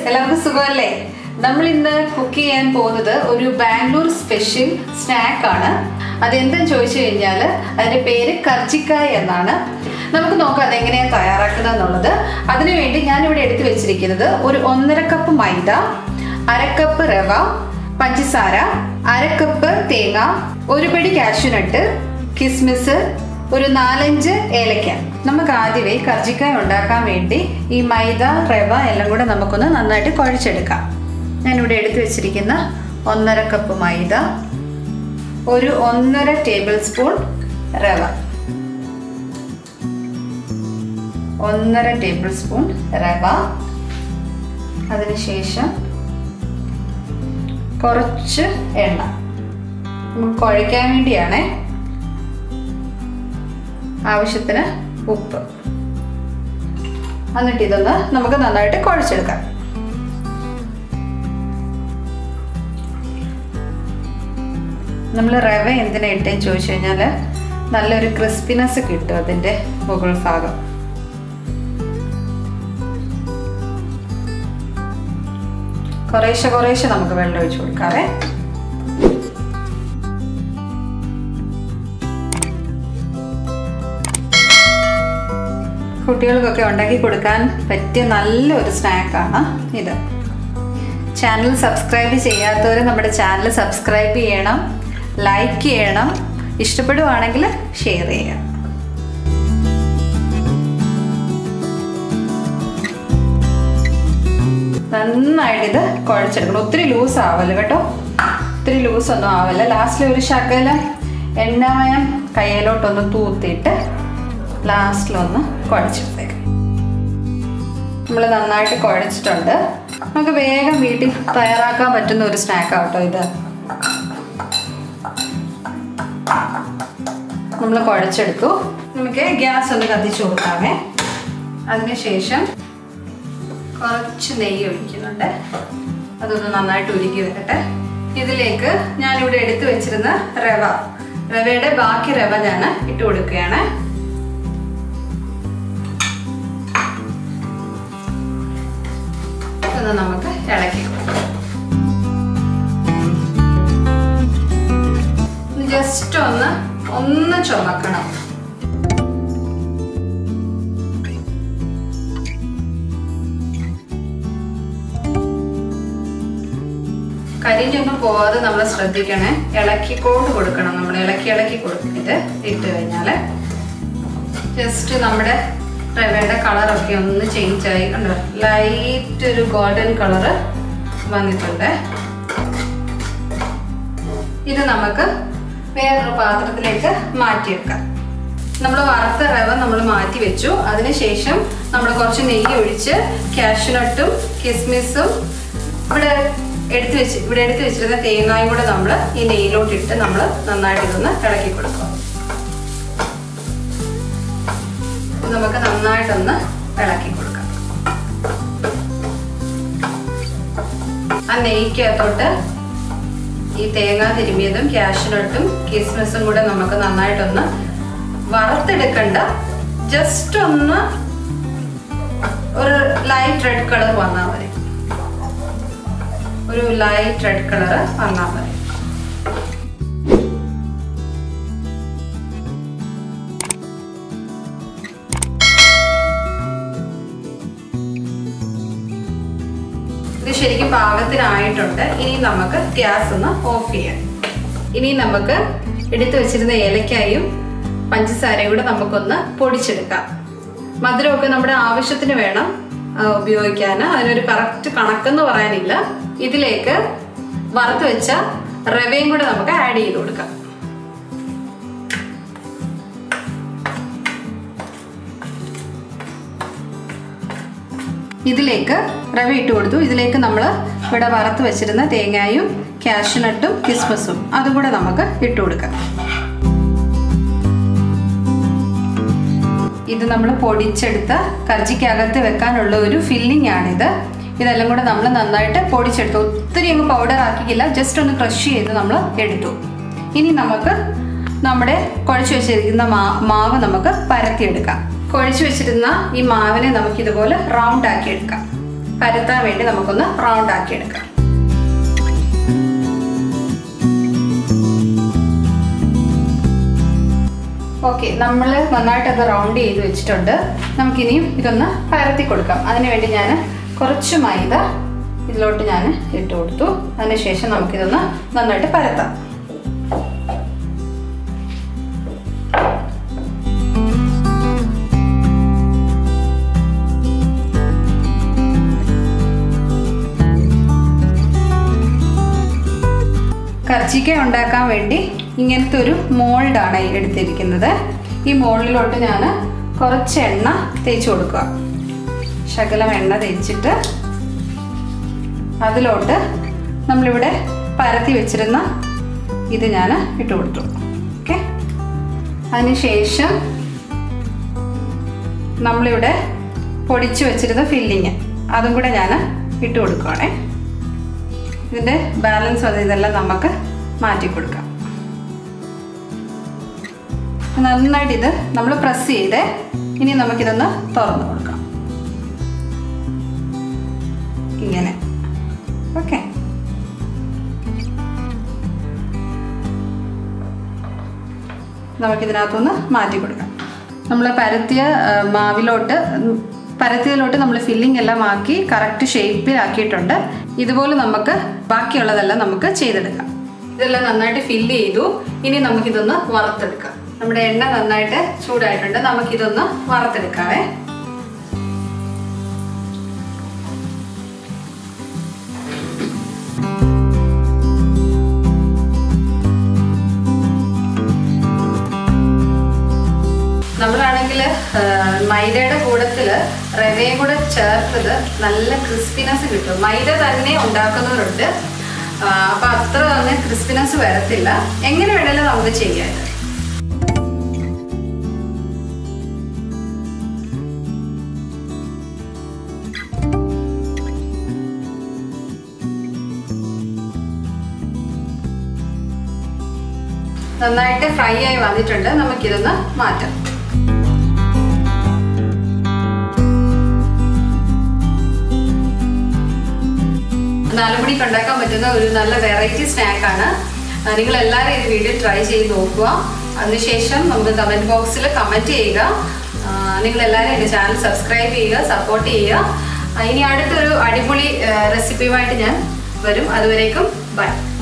എല്ലാവർക്കും സുഖമല്ലേ നമ്മൾ ഇന്ന് കുക്ക് ചെയ്യാൻ പോകുന്നത് ഒരു ബാംഗ്ലൂർ സ്പെഷ്യൽ സ്നാക്ക് ആണ് അതെന്തെന്ന് ചോദിച്ചു കഴിഞ്ഞാൽ അതിന്റെ പേര് കർജിക്കായ എന്നാണ് നമുക്ക് നോക്കാം അതെങ്ങനെയാണ് തയ്യാറാക്കുന്നത് എന്നുള്ളത് അതിനുവേണ്ടി ഞാനിവിടെ എടുത്തു വെച്ചിരിക്കുന്നത് ഒരു ഒന്നര കപ്പ് മൈദ അരക്കപ്പ് റവ പഞ്ചസാര അരക്കപ്പ് തേങ്ങ ഒരു പിടി കാഷ്യൂനട്ട് കിസ്മിസ് ഒരു നാലഞ്ച് ഏലക്ക നമുക്ക് ആദ്യമേ കർജിക്കായ ഉണ്ടാക്കാൻ വേണ്ടി ഈ മൈദ റവ എല്ലാം കൂടെ നമുക്കൊന്ന് നന്നായിട്ട് കുഴച്ചെടുക്കാം ഞാനിവിടെ എടുത്തു വെച്ചിരിക്കുന്ന ഒന്നര കപ്പ് മൈദ ഒരു ഒന്നര ടേബിൾ സ്പൂൺ റവ ഒന്നര ടേബിൾ സ്പൂൺ റവ അതിനുശേഷം കുറച്ച് എണ്ണ നമുക്ക് കുഴയ്ക്കാൻ വേണ്ടിയാണേ ആവശ്യത്തിന് ഉപ്പ് എന്നിട്ട് ഇതൊന്ന് നമുക്ക് നന്നായിട്ട് കുഴച്ചെടുക്കാം നമ്മൾ റവ എന്തിനാ ഇട്ടേന്ന് ചോദിച്ചു കഴിഞ്ഞാൽ നല്ലൊരു ക്രിസ്പിനെസ് കിട്ടും അതിൻ്റെ മുകൾ ഭാഗം കുറേശ്ശെ കുറേശ്ശെ നമുക്ക് വെള്ളം ഒഴിച്ചു കൊടുക്കാവേ കുട്ടികൾക്കൊക്കെ ഉണ്ടാക്കി കൊടുക്കാൻ പറ്റിയ നല്ലൊരു സ്നാക്കാണ് ഇത് ചാനൽ സബ്സ്ക്രൈബ് ചെയ്യാത്തവർ നമ്മുടെ ചാനൽ സബ്സ്ക്രൈബ് ചെയ്യണം ലൈക്ക് ചെയ്യണം ഇഷ്ടപ്പെടുവാണെങ്കിൽ ഷെയർ ചെയ്യാം നന്നായിട്ട് ഇത് കുഴച്ചെടുക്കണം ഒത്തിരി ലൂസ് ആവല്ല കേട്ടോ ഒത്തിരി ലൂസ് ഒന്നും ആവല്ല ലാസ്റ്റിൽ ഒരു ശകലം എണ്ണമയം കയ്യിലോട്ടൊന്ന് തൂത്തിയിട്ട് ലാസ്റ്റിലൊന്ന് കുഴച്ചെടുത്തേക്ക് നമ്മൾ നന്നായിട്ട് കുഴച്ചിട്ടുണ്ട് നമുക്ക് വേഗം വീട്ടിൽ തയ്യാറാക്കാൻ പറ്റുന്ന ഒരു സ്നാക്കാണ് കേട്ടോ ഇത് നമ്മൾ കുഴച്ചെടുത്തു നമുക്ക് ഗ്യാസ് ഒന്ന് കത്തിച്ചു കൊടുക്കാമേ അതിനുശേഷം കുറച്ച് നെയ്യ് ഒഴിക്കുന്നുണ്ട് അതൊന്ന് നന്നായിട്ട് ഉരുക്കി വരട്ടെ ഇതിലേക്ക് ഞാനിവിടെ എടുത്തു വെച്ചിരുന്ന റവ റവയുടെ ബാക്കി റവ ഞാൻ ഇട്ട് കൊടുക്കുകയാണ് ഒന്ന് നമുക്ക് ഇളക്കി കൊടുക്കാം ജസ്റ്റ് ഒന്ന് ഒന്ന് ചുമക്കണം കരിഞ്ഞൊന്നും പോവാതെ നമ്മൾ ശ്രദ്ധിക്കണേ ഇളക്കിക്കൊണ്ട് കൊടുക്കണം നമ്മൾ ഇളക്കി ഇളക്കി കൊടുത്തിട്ട് ഇട്ട് കഴിഞ്ഞാൽ ജസ്റ്റ് നമ്മുടെ റവയുടെ കളറൊക്കെ ഒന്ന് ചേഞ്ച് ആയി കണ്ടോ ലൈറ്റ് ഒരു ഗോൾഡൻ കളറ് വന്നിട്ടുണ്ട് ഇത് നമുക്ക് വേറൊരു പാത്രത്തിലേക്ക് മാറ്റിയെടുക്കാം നമ്മൾ വറുത്ത റവ നമ്മൾ മാറ്റി വെച്ചു അതിനുശേഷം നമ്മൾ കുറച്ച് നെയ്യ് ഒഴിച്ച് കാഷ്യൂനട്ടും കിസ്മിസും ഇവിടെ എടുത്ത് വെച്ച് ഇവിടെ എടുത്ത് വെച്ചിരുന്ന തേങ്ങായും കൂടെ നമ്മൾ ഈ നെയ്യിലോട്ടിട്ട് നമ്മൾ നന്നായിട്ട് ഇതൊന്ന് ഇളക്കി കൊടുക്കുക നമുക്ക് നന്നായിട്ടൊന്ന് ഇളക്കി കൊടുക്കാം ആ നെയ്ക്കകത്തോട്ട് ഈ തേങ്ങ തിരുമിയതും കാഷ്യൂനട്ടും കിസ്മിസും കൂടെ നമുക്ക് നന്നായിട്ടൊന്ന് വറുത്തെടുക്കണ്ട ജസ്റ്റ് ഒന്ന് ഒരു ലൈറ്റ് റെഡ് കളർ വന്നാൽ മതി ഒരു ലൈറ്റ് റെഡ് കളർ വന്നാൽ മതി ഇത് ശരിക്കും പാകത്തിനായിട്ടുണ്ട് ഇനി നമുക്ക് ഗ്യാസ് ഒന്ന് ഓഫ് ചെയ്യാം ഇനി നമുക്ക് എടുത്തു വെച്ചിരുന്ന ഏലക്കായും പഞ്ചസാരയും കൂടെ നമുക്കൊന്ന് പൊടിച്ചെടുക്കാം മധുരമൊക്കെ നമ്മുടെ ആവശ്യത്തിന് വേണം ഉപയോഗിക്കാൻ അതിനൊരു കറക്റ്റ് കണക്കെന്ന് പറയാനില്ല ഇതിലേക്ക് വറുത്ത് വെച്ച റവയും കൂടെ നമുക്ക് ആഡ് ചെയ്ത് കൊടുക്കാം ഇതിലേക്ക് റവ ഇട്ട് കൊടുത്തു ഇതിലേക്ക് നമ്മൾ ഇവിടെ വറുത്ത് വെച്ചിരുന്ന തേങ്ങായും കാഷ്യൂനട്ടും കിസ്മസും അതും കൂടെ നമുക്ക് ഇട്ട് കൊടുക്കാം ഇത് നമ്മൾ പൊടിച്ചെടുത്ത കർജിക്കകത്ത് വെക്കാനുള്ള ഒരു ഫില്ലിംഗ് ആണിത് ഇതെല്ലാം കൂടെ നമ്മൾ നന്നായിട്ട് പൊടിച്ചെടുത്തു ഒത്തിരി അങ്ങ് പൗഡർ ആക്കിയില്ല ജസ്റ്റ് ഒന്ന് ക്രഷ് ചെയ്ത് നമ്മൾ എടുത്തു ഇനി നമുക്ക് നമ്മുടെ കുഴച്ച് വെച്ചിരിക്കുന്ന മാ മാവ് നമുക്ക് പരത്തിയെടുക്കാം കുഴച്ച് വെച്ചിരുന്ന ഈ മാവിനെ നമുക്ക് ഇതുപോലെ റൗണ്ട് ആക്കി എടുക്കാം പരത്താൻ വേണ്ടി നമുക്കൊന്ന് റൗണ്ട് ആക്കി എടുക്കാം ഓക്കെ നമ്മൾ നന്നായിട്ട് അത് റൗണ്ട് ചെയ്ത് വെച്ചിട്ടുണ്ട് നമുക്കിനിയും ഇതൊന്ന് പരത്തി കൊടുക്കാം അതിനുവേണ്ടി ഞാൻ കുറച്ച് മൈദ ഇതിലോട്ട് ഞാൻ ഇട്ട് കൊടുത്തു അതിനുശേഷം നമുക്കിതൊന്ന് നന്നായിട്ട് പരത്താം കർച്ചിക്ക ഉണ്ടാക്കാൻ വേണ്ടി ഇങ്ങനത്തെ ഒരു മോൾഡാണ് എടുത്തിരിക്കുന്നത് ഈ മോൾഡിലോട്ട് ഞാൻ കുറച്ച് എണ്ണ തേച്ച് കൊടുക്കുക ശകലം എണ്ണ തേച്ചിട്ട് അതിലോട്ട് നമ്മളിവിടെ പരത്തി വെച്ചിരുന്ന ഇത് ഞാൻ ഇട്ട് കൊടുത്തു ഓക്കെ അതിനുശേഷം നമ്മളിവിടെ പൊടിച്ചു വെച്ചിരുന്ന ഫില്ലിങ് അതും കൂടെ ഞാൻ ഇട്ട് കൊടുക്കുവാണേ ഇതിൻ്റെ ബാലൻസ് വന്ന് ഇതെല്ലാം നമുക്ക് മാറ്റി കൊടുക്കാം നന്നായിട്ട് ഇത് നമ്മൾ പ്രസ് ചെയ്ത് ഇനി നമുക്കിതൊന്ന് തുറന്നു കൊടുക്കാം ഇങ്ങനെ ഓക്കെ നമുക്കിതിനകത്തുനിന്ന് മാറ്റി കൊടുക്കാം നമ്മൾ പരത്തിയ മാവിലോട്ട് പരത്തിയതിലോട്ട് നമ്മൾ ഫില്ലിംഗ് എല്ലാം ആക്കി കറക്റ്റ് ഷേപ്പിലാക്കിയിട്ടുണ്ട് ഇതുപോലെ നമുക്ക് ബാക്കിയുള്ളതെല്ലാം നമുക്ക് ചെയ്തെടുക്കാം ഇതെല്ലാം നന്നായിട്ട് ഫില്ല് ചെയ്തു ഇനി നമുക്കിതൊന്ന് വറുത്തെടുക്കാം നമ്മുടെ എണ്ണ നന്നായിട്ട് ചൂടായിട്ടുണ്ട് നമുക്കിതൊന്ന് വറുത്തെടുക്കാവേ നമ്മളാണെങ്കിൽ മൈദയുടെ കൂടത്തിൽ റവയും കൂടെ ചേർത്തത് നല്ല ക്രിസ്പിനെസ് കിട്ടും മൈദ തന്നെ ഉണ്ടാക്കുന്നവരുണ്ട് അപ്പം അത്ര തന്നെ ക്രിസ്പിനെസ് വരത്തില്ല എങ്ങനെ വേണേലും നമുക്ക് ചെയ്യാം ഇത് നന്നായിട്ട് ഫ്രൈ ആയി വന്നിട്ടുണ്ട് നമുക്കിതൊന്ന് മാറ്റാം നാലുമണിക്ക് ഉണ്ടാക്കാൻ പറ്റുന്ന ഒരു നല്ല വെറൈറ്റി സ്നാക്കാണ് നിങ്ങൾ എല്ലാവരും ഇത് വീഡിയോ ട്രൈ ചെയ്ത് നോക്കുക അതിനുശേഷം നമുക്ക് കമൻറ്റ് ബോക്സിൽ കമൻറ്റ് ചെയ്യുക നിങ്ങൾ എല്ലാവരും എൻ്റെ ചാനൽ സബ്സ്ക്രൈബ് ചെയ്യുക സപ്പോർട്ട് ചെയ്യുക ഇനി അടുത്തൊരു അടിപൊളി റെസിപ്പിയുമായിട്ട് ഞാൻ വരും അതുവരേക്കും ബൈ